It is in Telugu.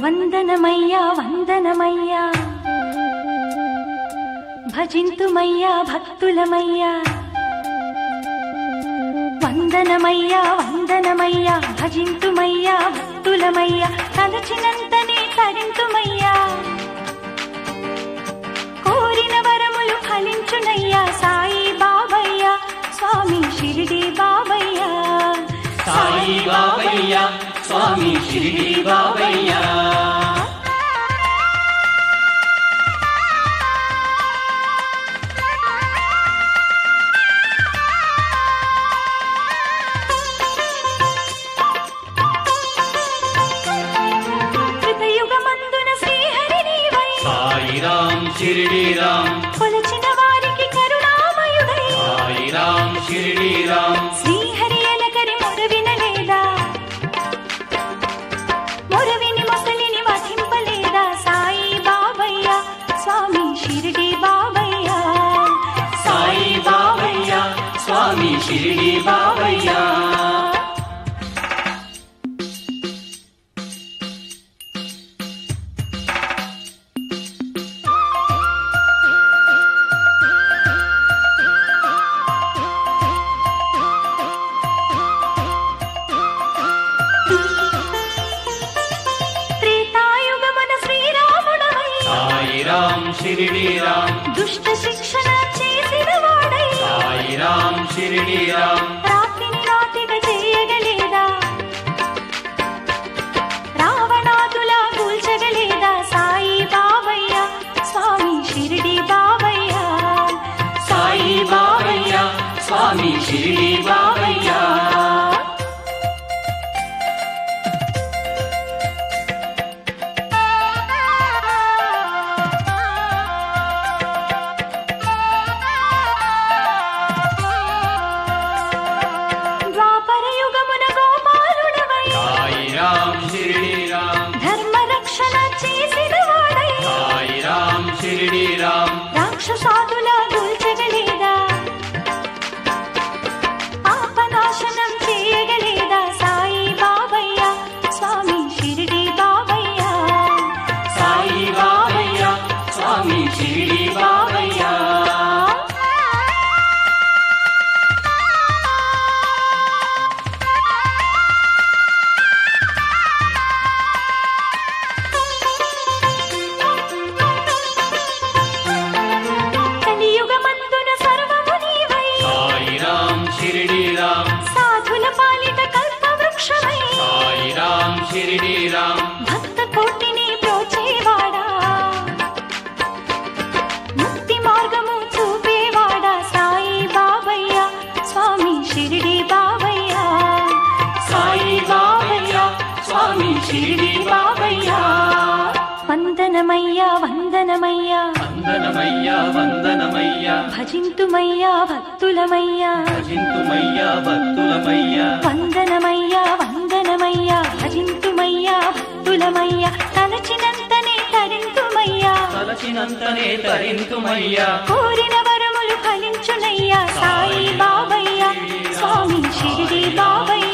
వందనమయ్యా వందనమయ్యా భజింతుమయ్యా భక్తులమయ్యా వందనమయ్యా వందనమయ్యా భజింతుమయ్యా భక్తులమయ్యా తలచినంతనే తరింతుమయ్యా కోరిన వరములు ఫలించునయ్యా సాయి బాబయ్యా స్వామి షిరిడి బాబయ్యా సాయి బాబయ్య స్వామి షిరిడి బాబయ్య కృతయుగమందున శ్రీహరి నీవై సాయి రామ్ షిరిడి రామ్ కొలచిన వారికి కరుణామయుడై సాయి రామ్ షిరిడి రామ్ శ్రీహరి ఎలకరి మొరవినలేదా మొరవిని మొసలిని వధింపలేదా సాయి బాబయ్య స్వామి షిరిడి బాబయ్య సాయి బాబయ్య స్వామి షిరిడి బాబయ్య త్రేతాయుగమున శ్రీరాముడవై సాయి రామ్ షిరిడి రామ్ దుష్ట శిక్షణ చేసిన వాడై సాయి రామ్ షిరిడి రామ్ రాత్రిని రాతిగా చేయగలేదా రావణాదులా కూల్చగలేదా సాయి బాబయ్య స్వామి షిరిడి బాబయ్య సాయి బాబయ్య స్వామి షిరిడి బాబయ్య ద్వాపర యుగమున గోపాలుడవై సాయి రామ్ షిరిడి రామ్ ధర్మ రక్షణ చేసిన వాడై సాయి రామ్ షిరిడి రామ్ రాక్షసాదులా కూల్చగలేదా పాపనాశనం చేయగలేదా సాయి బాబయ్య స్వామి షిరిడి బాబయ్య సాయి బాబయ్య స్వామి షిరిడి బాబయ్య కలియుగమందున సర్వము నీవై సాయి రామ్ షిరిడి రామ్ సాధుల పాలిట కల్పవృక్షమై సాయి రామ్ షిరిడి రామ్ భక్త కోటిని ప్రోచేవాడా ముక్తి మార్గము చూపేవాడా సాయి బాబయ్య స్వామి షిరిడి బాబయ్య సాయి బాబయ్య స్వామి షిరిడి బాబయ్య వందనమయ్యా వందనమయ్యా వందనమయ్య వందనమయ్య భజింతుమయ్యా భక్తులమయ్యా భజింతుమయ్య భక్తులమయ్య వందనమయ్యా వందనమయ్యా భజింతుమయ్యా భక్తులమయ్యా తలచినంతనే తరింతుమయ్యా తలచినంతనే తరింతుమయ్యా కోరిన వరములు ఫలించునయ్యా సాయి బాబయ్య స్వామి షిరిడి బాబయ్య